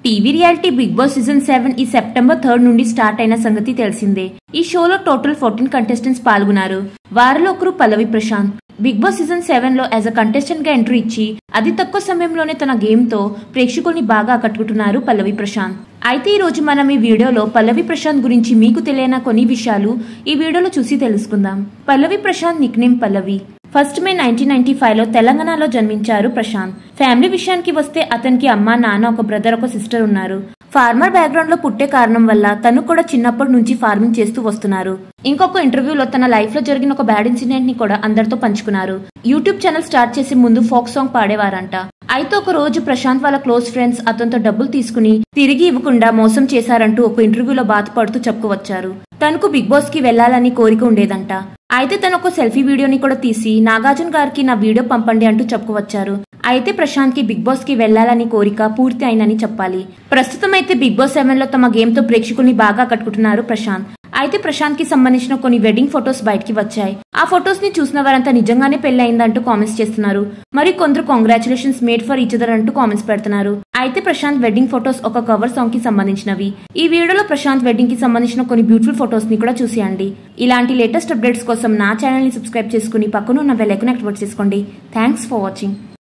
TV reality Bigg Boss season seven ఈ September third నుండి start అయిన సంగతి తెలిసిందే ఈ షోలో టోటల్ ఫోర్టీన్ కంటెస్టెంట్స్ పాల్గొన్నారు వారిలో ఒకరు Pallavi Prashanth Bigg Boss season seven లో యాజ్ అ కంటెస్టెంట్ గా ఎంట్రీ ఇచ్చి అతి తక్కువ సమయంలోనే తన గేమ్ తో ప్రేక్షకుల్ని బాగా ఆకట్టుకుంటున్నారు పల్లవి ప్రశాంత్ అయితే ఈ రోజు మనం ఈ వీడియోలో పల్లవి ప్రశాంత్ గురించి మీకు తెలియని కొన్ని విషయాలు ఈ వీడియోలో చూసి తెలుసుకుందాం Pallavi Prashanth nick name Pallavi first May nineteen ninety five లో తెలంగాణలో జన్మించారు ప్రశాంత్ ఫ్యామిలీ విషయానికి వస్తే అతనికి అమ్మ నాన్న ఒక బ్రదర్ ఒక సిస్టర్ ఉన్నారు ఫార్మర్ బ్యాక్గ్రౌండ్ లో పుట్టే కారణం వల్ల తను కూడా చిన్నప్పటి నుంచి ఫార్మింగ్ చేస్తూ వస్తున్నారు ఇంకొక ఇంటర్వ్యూలో తన లైఫ్ లో జరిగిన ఒక బ్యాడ్ ఇన్సిడెంట్ ని కూడా అందరితో పంచుకున్నారు యూట్యూబ్ ఛానల్ స్టార్ట్ చేసే ముందు ఫోక్ సాంగ్ పాడేవారంట అయితే ఒక రోజు ప్రశాంత్ వాళ్ళ క్లోజ్ ఫ్రెండ్స్ అతనితో డబ్బులు తీసుకుని తిరిగి ఇవ్వకుండా మోసం చేశారంటూ ఒక ఇంటర్వ్యూలో బాధపడుతూ చెప్పుకోవచ్చారు తనకు బిగ్ బాస్ కి వెళ్లాలని కోరిక ఉండేదంట అయితే తను ఒక సెల్ఫీ వీడియోని కూడా తీసి నాగార్జున గారికి నా వీడియో పంపండి అంటూ చెప్పుకోవచ్చారు అయితే ప్రశాంత్ కి బిగ్ బాస్ కి వెళ్లాలని కోరిక పూర్తి అయిందని చెప్పాలి ప్రస్తుతం అయితే బిగ్ బాస్ సెవెన్ లో తమ గేమ్ తో ప్రేక్షకుల్ని బాగా కట్టుకుంటున్నారు ప్రశాంత్ అయితే ప్రశాంత్ కి సంబంధించిన కొన్ని వెడ్డింగ్ ఫొటోస్ బయటికి వచ్చాయి ఆ ఫొటోస్ ని చూసిన వారంతా నిజంగానే పెళ్లి అయిందంటూ కామెంట్స్ చేస్తున్నారు మరి కొందరు congratulations made for each other అంటూ కామెంట్స్ పెడుతున్నారు అయితే ప్రశాంత్ వెడ్డింగ్ ఫొటోస్ ఒక కవర్ సాంగ్ కి సంబంధించినవి ఈ వీడియోలో ప్రశాంత్ వెడ్డింగ్ కి సంబంధించిన కొన్ని బ్యూటిఫుల్ ఫొటోస్ ని కూడా చూసేయండి ఇలాంటి లేటెస్ట్ అప్డేట్స్ కోసం నా ఛానల్ ని సబ్స్క్రైబ్ చేసుకుని పక్కన ఉన్న బెల్ ఐకాన్ యాక్టివేట్ చేసుకోండి థ్యాంక్స్ ఫర్ వాచింగ్